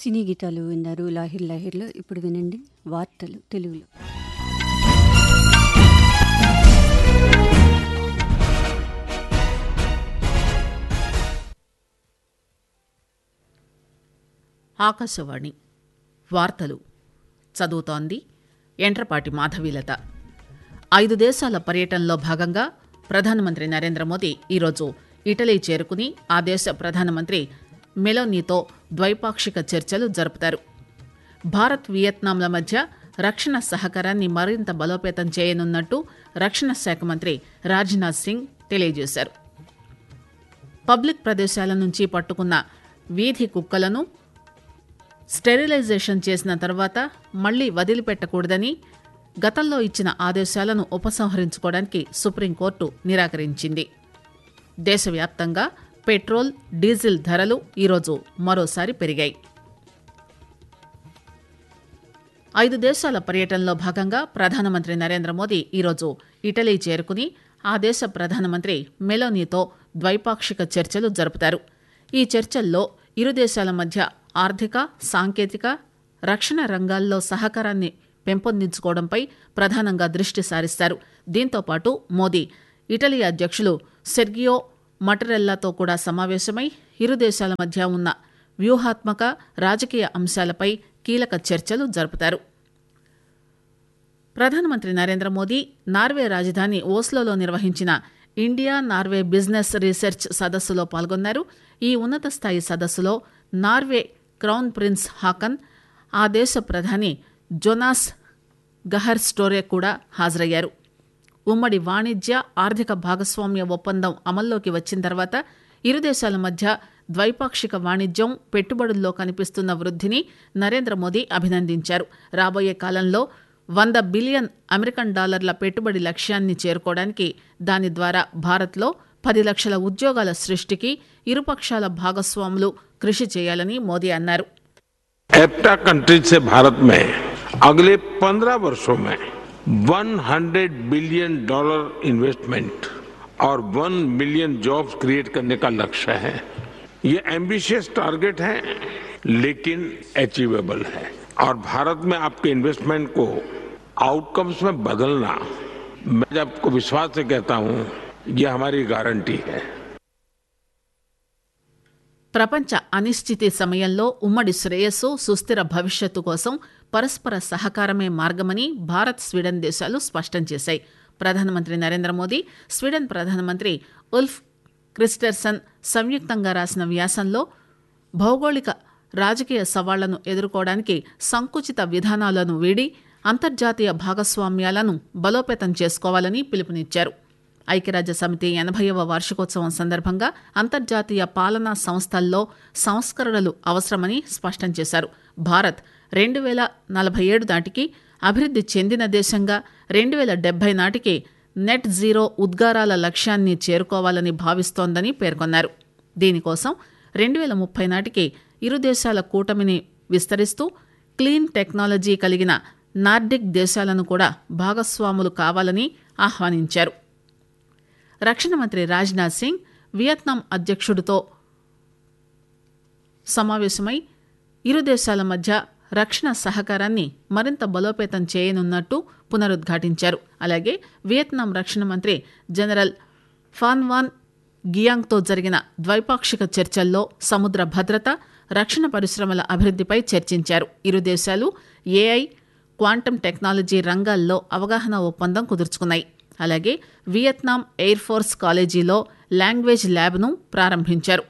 సినీ గీతాలు విన్నారు లాహిర్ లాహిర్లో ఇప్పుడు వినండి వార్తలు తెలుగులో ఆకాశవాణి వార్తలు చదువుతోంది ఎంట్రపాటి మాధవీలత ఐదు దేశాల పర్యటనలో భాగంగా ప్రధానమంత్రి నరేంద్ర మోదీ ఈరోజు ఇటలీ చేరుకుని ఆ దేశ ప్రధానమంత్రి మెలోనీతో ద్వైపాక్షిక చర్చలు జరుపుతారు భారత్ వియత్నాంల మధ్య రక్షణ సహకారాన్ని మరింత బలోపేతం చేయనున్నట్టు రక్షణ శాఖ మంత్రి రాజ్నాథ్ సింగ్ తెలియజేశారు పబ్లిక్ ప్రదేశాల నుంచి పట్టుకున్న వీధి కుక్కలను స్టెరిలైజేషన్ చేసిన తర్వాత మళ్లీ వదిలిపెట్టకూడదని గతంలో ఇచ్చిన ఆదేశాలను ఉపసంహరించుకోవడానికి సుప్రీంకోర్టు నిరాకరించింది దేశవ్యాప్తంగా పెట్రోల్ డీజిల్ ధరలు ఈరోజు మరోసారి పెరిగాయి ఐదు దేశాల పర్యటనలో భాగంగా ప్రధానమంత్రి నరేంద్ర మోదీ ఈరోజు ఇటలీ చేరుకుని ఆ దేశ ప్రధానమంత్రి మెలోనీతో ద్వైపాక్షిక చర్చలు జరుపుతారు ఈ చర్చల్లో ఇరు దేశాల మధ్య ఆర్థిక సాంకేతిక రక్షణ రంగాల్లో సహకారాన్ని పెంపొందించుకోవడంపై ప్రధానంగా దృష్టి సారిస్తారు దీంతో పాటు మోదీ ఇటలీ అధ్యక్షులు సెర్గియో మటరెల్లాతో కూడా సమావేశమై ఇరు దేశాల మధ్య ఉన్న వ్యూహాత్మక రాజకీయ అంశాలపై కీలక చర్చలు జరుపుతారు ప్రధానమంత్రి నరేంద్ర మోదీ నార్వే రాజధాని ఓస్లోలో నిర్వహించిన ఇండియా నార్వే బిజినెస్ రీసెర్చ్ సదస్సులో పాల్గొన్నారు ఈ ఉన్నత స్థాయి సదస్సులో నార్వే క్రౌన్ ప్రిన్స్ హాకన్ ఆ దేశ ప్రధాని జొనాస్ గహర్ స్టోరే కూడా హాజరయ్యారు ఉమ్మడి వాణిజ్య ఆర్థిక భాగస్వామ్య ఒప్పందం అమల్లోకి వచ్చిన తర్వాత ఇరు దేశాల మధ్య ద్వైపాక్షిక వాణిజ్యం పెట్టుబడుల్లో కనిపిస్తున్న వృద్ధిని నరేంద్ర మోదీ అభినందించారు రాబోయే కాలంలో వంద బిలియన్ అమెరికన్ డాలర్ల పెట్టుబడి లక్ష్యాన్ని చేరుకోవడానికి దాని ద్వారా భారత్లో పది లక్షల ఉద్యోగాల సృష్టికి ఇరుపక్షాల భాగస్వాములు కృషి చేయాలని మోదీ అన్నారు एप्टा कंट्रीज से भारत में अगले 15 वर्षों में 100 बिलियन डॉलर इन्वेस्टमेंट और 1 मिलियन जॉब्स क्रिएट करने का लक्ष्य है ये एम्बिशियस टारगेट है लेकिन अचीवेबल है और भारत में आपके इन्वेस्टमेंट को आउटकम्स में बदलना मैं आपको विश्वास से कहता हूं ये हमारी गारंटी है ప్రపంచ అనిశ్చితి సమయంలో ఉమ్మడి శ్రేయస్సు సుస్థిర భవిష్యత్తు కోసం పరస్పర సహకారమే మార్గమని భారత్ స్వీడన్ దేశాలు స్పష్టం చేశాయి ప్రధానమంత్రి నరేంద్ర మోదీ స్వీడన్ ప్రధానమంత్రి ఉల్ఫ్ క్రిస్టర్సన్ సంయుక్తంగా రాసిన వ్యాసంలో భౌగోళిక రాజకీయ సవాళ్లను ఎదుర్కోవడానికి సంకుచిత విధానాలను వీడి అంతర్జాతీయ భాగస్వామ్యాలను బలోపేతం చేసుకోవాలని పిలుపునిచ్చారు ఐక్యరాజ్య సమితి ఎనభైవ వార్షికోత్సవం సందర్భంగా అంతర్జాతీయ పాలనా సంస్థల్లో సంస్కరణలు అవసరమని స్పష్టం చేశారు భారత్ రెండు వేల నలభై ఏడు నాటికి అభివృద్ధి చెందిన దేశంగా రెండు వేల డెబ్బై నాటికి నెట్ జీరో ఉద్గారాల లక్ష్యాన్ని చేరుకోవాలని భావిస్తోందని పేర్కొన్నారు దీనికోసం రెండు వేల ముప్పై నాటికి ఇరు దేశాల కూటమిని విస్తరిస్తూ క్లీన్ టెక్నాలజీ కలిగిన నార్డిక్ దేశాలను కూడా భాగస్వాములు కావాలని ఆహ్వానించారు రక్షణ మంత్రి రాజ్నాథ్ సింగ్ వియత్నాం అధ్యక్షుడితో సమావేశమై ఇరు దేశాల మధ్య రక్షణ సహకారాన్ని మరింత బలోపేతం చేయనున్నట్టు పునరుద్ఘాటించారు అలాగే వియత్నాం రక్షణ మంత్రి జనరల్ ఫాన్వాన్ గియాంగ్తో జరిగిన ద్వైపాక్షిక చర్చల్లో సముద్ర భద్రత రక్షణ పరిశ్రమల అభివృద్ధిపై చర్చించారు ఇరు దేశాలు ఏఐ క్వాంటం టెక్నాలజీ రంగాల్లో అవగాహన ఒప్పందం కుదుర్చుకున్నాయి అలాగే వియత్నాం ఎయిర్ ఫోర్స్ కాలేజీలో లాంగ్వేజ్ ల్యాబ్ను ప్రారంభించారు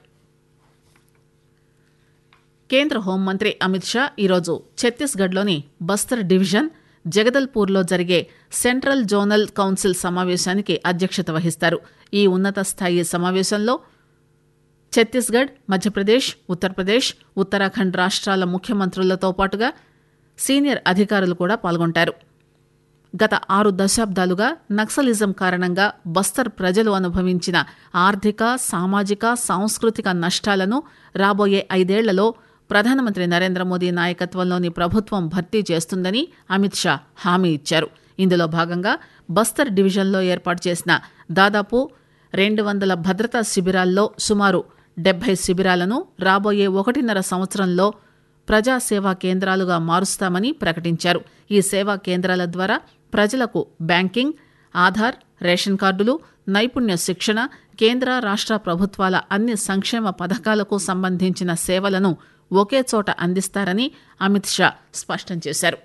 కేంద్ర హోంమంత్రి అమిత్ షా ఈరోజు ఛత్తీస్గఢ్లోని బస్తర్ డివిజన్ జగదల్పూర్లో జరిగే సెంట్రల్ జోనల్ కౌన్సిల్ సమావేశానికి అధ్యక్షత వహిస్తారు ఈ ఉన్నత స్థాయి సమావేశంలో ఛత్తీస్గఢ్ మధ్యప్రదేశ్ ఉత్తరప్రదేశ్ ఉత్తరాఖండ్ రాష్ట్రాల ముఖ్యమంత్రులతో పాటుగా సీనియర్ అధికారులు కూడా పాల్గొంటారు గత ఆరు దశాబ్దాలుగా నక్సలిజం కారణంగా బస్తర్ ప్రజలు అనుభవించిన ఆర్థిక సామాజిక సాంస్కృతిక నష్టాలను రాబోయే ఐదేళ్లలో ప్రధానమంత్రి నరేంద్ర మోదీ నాయకత్వంలోని ప్రభుత్వం భర్తీ చేస్తుందని అమిత్ షా హామీ ఇచ్చారు ఇందులో భాగంగా బస్తర్ డివిజన్లో ఏర్పాటు చేసిన దాదాపు రెండు వందల భద్రతా శిబిరాల్లో సుమారు డెబ్బై శిబిరాలను రాబోయే ఒకటిన్నర సంవత్సరంలో ప్రజా సేవా కేంద్రాలుగా మారుస్తామని ప్రకటించారు ఈ సేవా కేంద్రాల ద్వారా ప్రజలకు బ్యాంకింగ్ ఆధార్ రేషన్ కార్డులు నైపుణ్య శిక్షణ కేంద్ర రాష్ట్ర ప్రభుత్వాల అన్ని సంక్షేమ పథకాలకు సంబంధించిన సేవలను ఒకే చోట అందిస్తారని అమిత్ షా స్పష్టం చేశారు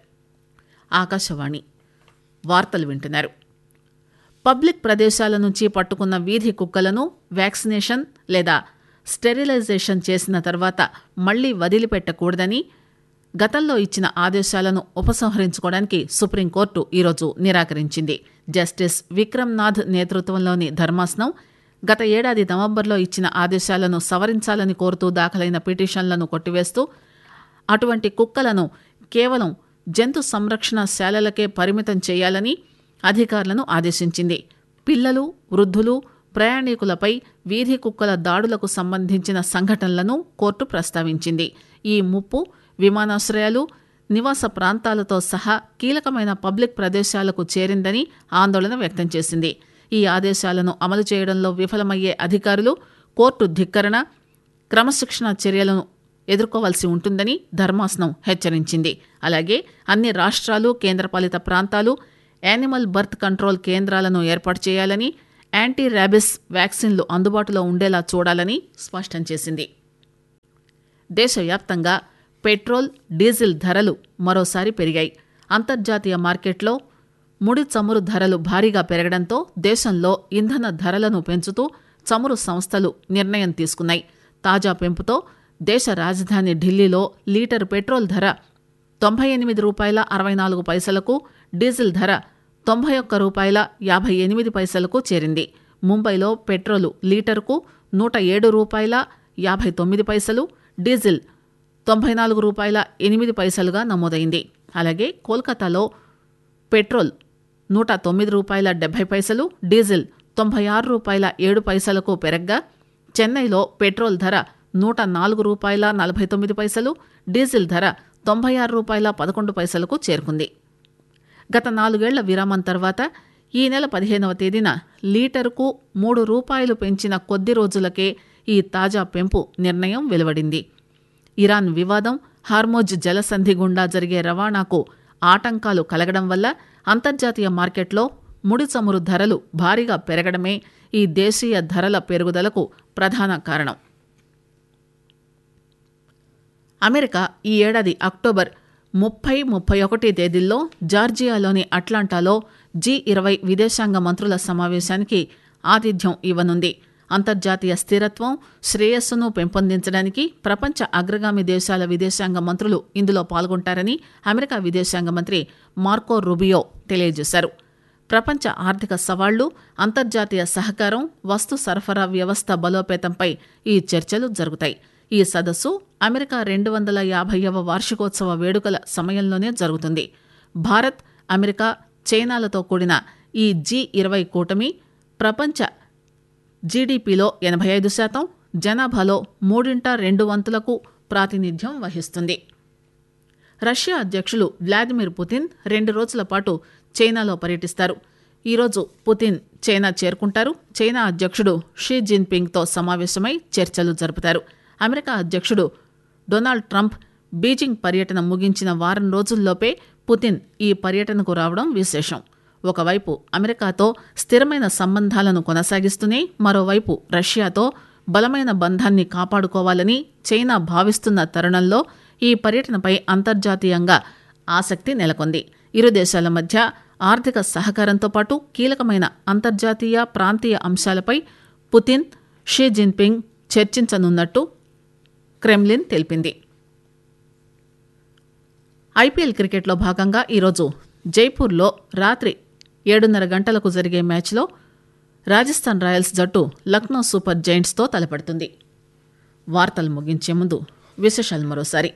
ఆకాశవాణి వార్తలు వింటున్నారు పబ్లిక్ ప్రదేశాల నుంచి పట్టుకున్న వీధి కుక్కలను వ్యాక్సినేషన్ లేదా స్టెరిలైజేషన్ చేసిన తర్వాత మళ్లీ వదిలిపెట్టకూడదని గతంలో ఇచ్చిన ఆదేశాలను ఉపసంహరించుకోవడానికి సుప్రీంకోర్టు ఈరోజు నిరాకరించింది జస్టిస్ విక్రమ్నాథ్ నేతృత్వంలోని ధర్మాసనం గత ఏడాది నవంబర్లో ఇచ్చిన ఆదేశాలను సవరించాలని కోరుతూ దాఖలైన పిటిషన్లను కొట్టివేస్తూ అటువంటి కుక్కలను కేవలం జంతు సంరక్షణ శాలలకే పరిమితం చేయాలని అధికారులను ఆదేశించింది పిల్లలు వృద్ధులు ప్రయాణికులపై వీధి కుక్కల దాడులకు సంబంధించిన సంఘటనలను కోర్టు ప్రస్తావించింది ఈ ముప్పు విమానాశ్రయాలు నివాస ప్రాంతాలతో సహా కీలకమైన పబ్లిక్ ప్రదేశాలకు చేరిందని ఆందోళన వ్యక్తం చేసింది ఈ ఆదేశాలను అమలు చేయడంలో విఫలమయ్యే అధికారులు కోర్టు ధిక్కరణ క్రమశిక్షణ చర్యలను ఎదుర్కోవాల్సి ఉంటుందని ధర్మాసనం హెచ్చరించింది అలాగే అన్ని రాష్ట్రాలు కేంద్రపాలిత ప్రాంతాలు యానిమల్ బర్త్ కంట్రోల్ కేంద్రాలను ఏర్పాటు చేయాలని యాంటీ ర్యాబిస్ వ్యాక్సిన్లు అందుబాటులో ఉండేలా చూడాలని స్పష్టం చేసింది దేశవ్యాప్తంగా పెట్రోల్ డీజిల్ ధరలు మరోసారి పెరిగాయి అంతర్జాతీయ మార్కెట్లో ముడి చమురు ధరలు భారీగా పెరగడంతో దేశంలో ఇంధన ధరలను పెంచుతూ చమురు సంస్థలు నిర్ణయం తీసుకున్నాయి తాజా పెంపుతో దేశ రాజధాని ఢిల్లీలో లీటర్ పెట్రోల్ ధర తొంభై ఎనిమిది రూపాయల అరవై నాలుగు పైసలకు డీజిల్ ధర తొంభై ఒక్క రూపాయల యాభై ఎనిమిది పైసలకు చేరింది ముంబైలో పెట్రోలు లీటర్కు నూట ఏడు రూపాయల యాభై తొమ్మిది పైసలు డీజిల్ తొంభై నాలుగు రూపాయల ఎనిమిది పైసలుగా నమోదైంది అలాగే కోల్కతాలో పెట్రోల్ నూట తొమ్మిది రూపాయల డెబ్బై పైసలు డీజిల్ తొంభై ఆరు రూపాయల ఏడు పైసలకు పెరగ్గా చెన్నైలో పెట్రోల్ ధర నూట నాలుగు రూపాయల నలభై తొమ్మిది పైసలు డీజిల్ ధర తొంభై ఆరు రూపాయల పదకొండు పైసలకు చేరుకుంది గత నాలుగేళ్ల విరామం తర్వాత ఈ నెల పదిహేనవ తేదీన లీటరుకు మూడు రూపాయలు పెంచిన కొద్ది రోజులకే ఈ తాజా పెంపు నిర్ణయం వెలువడింది ఇరాన్ వివాదం హార్మోజ్ జలసంధి గుండా జరిగే రవాణాకు ఆటంకాలు కలగడం వల్ల అంతర్జాతీయ మార్కెట్లో ముడి చమురు ధరలు భారీగా పెరగడమే ఈ దేశీయ ధరల పెరుగుదలకు ప్రధాన కారణం అమెరికా ఈ ఏడాది అక్టోబర్ ముప్పై ముప్పై ఒకటి తేదీల్లో జార్జియాలోని అట్లాంటాలో జీ ఇరవై విదేశాంగ మంత్రుల సమావేశానికి ఆతిథ్యం ఇవ్వనుంది అంతర్జాతీయ స్థిరత్వం శ్రేయస్సును పెంపొందించడానికి ప్రపంచ అగ్రగామి దేశాల విదేశాంగ మంత్రులు ఇందులో పాల్గొంటారని అమెరికా విదేశాంగ మంత్రి మార్కో రుబియో తెలియజేశారు ప్రపంచ ఆర్థిక సవాళ్లు అంతర్జాతీయ సహకారం వస్తు సరఫరా వ్యవస్థ బలోపేతంపై ఈ చర్చలు జరుగుతాయి ఈ సదస్సు అమెరికా రెండు వందల యాభైవ వార్షికోత్సవ వేడుకల సమయంలోనే జరుగుతుంది భారత్ అమెరికా చైనాలతో కూడిన ఈ జీ ఇరవై కూటమి ప్రపంచ జీడీపీలో ఎనభై ఐదు శాతం జనాభాలో మూడింట రెండు వంతులకు ప్రాతినిధ్యం వహిస్తుంది రష్యా అధ్యక్షులు వ్లాదిమిర్ పుతిన్ రెండు రోజుల పాటు చైనాలో పర్యటిస్తారు ఈరోజు పుతిన్ చైనా చేరుకుంటారు చైనా అధ్యక్షుడు షీ జిన్పింగ్తో సమావేశమై చర్చలు జరుపుతారు అమెరికా అధ్యక్షుడు డొనాల్డ్ ట్రంప్ బీజింగ్ పర్యటన ముగించిన వారం రోజుల్లోపే పుతిన్ ఈ పర్యటనకు రావడం విశేషం ఒకవైపు అమెరికాతో స్థిరమైన సంబంధాలను కొనసాగిస్తూనే మరోవైపు రష్యాతో బలమైన బంధాన్ని కాపాడుకోవాలని చైనా భావిస్తున్న తరుణంలో ఈ పర్యటనపై అంతర్జాతీయంగా ఆసక్తి నెలకొంది ఇరు దేశాల మధ్య ఆర్థిక సహకారంతో పాటు కీలకమైన అంతర్జాతీయ ప్రాంతీయ అంశాలపై పుతిన్ షీ జిన్పింగ్ చర్చించనున్నట్టు క్రెమ్లిన్ తెలిపింది ఐపీఎల్ క్రికెట్లో భాగంగా ఈరోజు జైపూర్లో రాత్రి ఏడున్నర గంటలకు జరిగే మ్యాచ్లో రాజస్థాన్ రాయల్స్ జట్టు లక్నో సూపర్ జైంట్స్తో తలపడుతుంది వార్తలు ముగించే ముందు విశేషాలు మరోసారి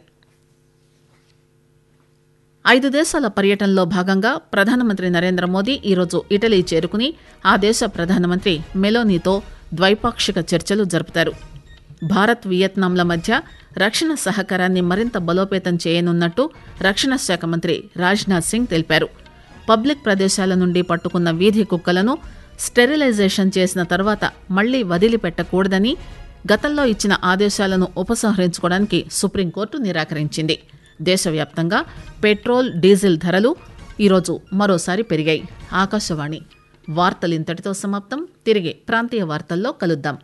ఐదు దేశాల పర్యటనలో భాగంగా ప్రధానమంత్రి నరేంద్ర మోదీ ఈరోజు ఇటలీ చేరుకుని ఆ దేశ ప్రధానమంత్రి మెలోనీతో ద్వైపాక్షిక చర్చలు జరుపుతారు భారత్ వియత్నాంల మధ్య రక్షణ సహకారాన్ని మరింత బలోపేతం చేయనున్నట్టు రక్షణ శాఖ మంత్రి రాజ్నాథ్ సింగ్ తెలిపారు పబ్లిక్ ప్రదేశాల నుండి పట్టుకున్న వీధి కుక్కలను స్టెరిలైజేషన్ చేసిన తర్వాత మళ్లీ వదిలిపెట్టకూడదని గతంలో ఇచ్చిన ఆదేశాలను ఉపసంహరించుకోవడానికి సుప్రీంకోర్టు నిరాకరించింది దేశవ్యాప్తంగా పెట్రోల్ డీజిల్ ధరలు ఈరోజు మరోసారి పెరిగాయి ఆకాశవాణి వార్తలు ఇంతటితో సమాప్తం తిరిగి ప్రాంతీయ వార్తల్లో కలుద్దాం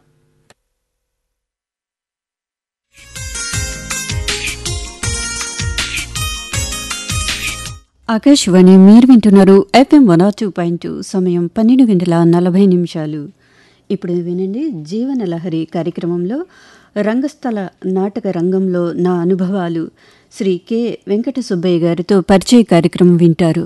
ఆకాశవాణి మీరు వింటున్నారు FM one or two point two సమయం పన్నెండు గంటల నలభై నిమిషాలు ఇప్పుడు వినండి జీవన లహరి కార్యక్రమంలో రంగస్థల నాటక రంగంలో నా అనుభవాలు శ్రీ కె వెంకట సుబ్బయ్య గారితో పరిచయ కార్యక్రమం వింటారు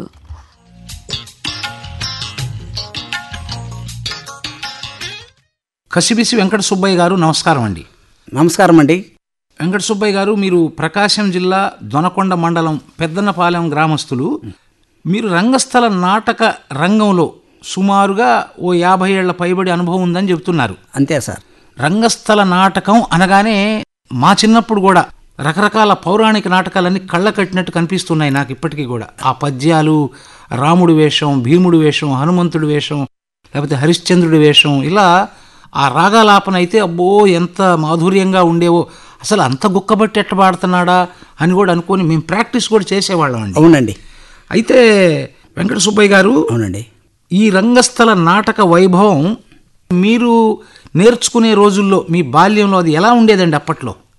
కసిబిసి వెంకట సుబ్బయ్య గారు నమస్కారం అండి నమస్కారం అండి వెంకట సుబ్బయ్య గారు మీరు ప్రకాశం జిల్లా దొనకొండ మండలం పెద్దన్నపాలెం గ్రామస్తులు మీరు రంగస్థల నాటక రంగంలో సుమారుగా ఓ యాభై ఏళ్ల పైబడి అనుభవం ఉందని చెబుతున్నారు అంతే సార్ రంగస్థల నాటకం అనగానే మా చిన్నప్పుడు కూడా రకరకాల పౌరాణిక నాటకాలన్నీ కళ్ళ కట్టినట్టు కనిపిస్తున్నాయి నాకు ఇప్పటికీ కూడా ఆ పద్యాలు రాముడి వేషం భీముడి వేషం హనుమంతుడి వేషం లేకపోతే హరిశ్చంద్రుడి వేషం ఇలా ఆ రాగాలాపన అయితే అబ్బో ఎంత మాధుర్యంగా ఉండేవో అసలు అంత గుక్కబట్టి ఎట్ట పాడుతున్నాడా అని కూడా అనుకొని మేము ప్రాక్టీస్ కూడా చేసేవాళ్ళం అండి అవునండి అయితే వెంకట సుబ్బయ్య గారు అవునండి ఈ రంగస్థల నాటక వైభవం మీరు నేర్చుకునే రోజుల్లో మీ బాల్యంలో అది ఎలా ఉండేదండి అప్పట్లో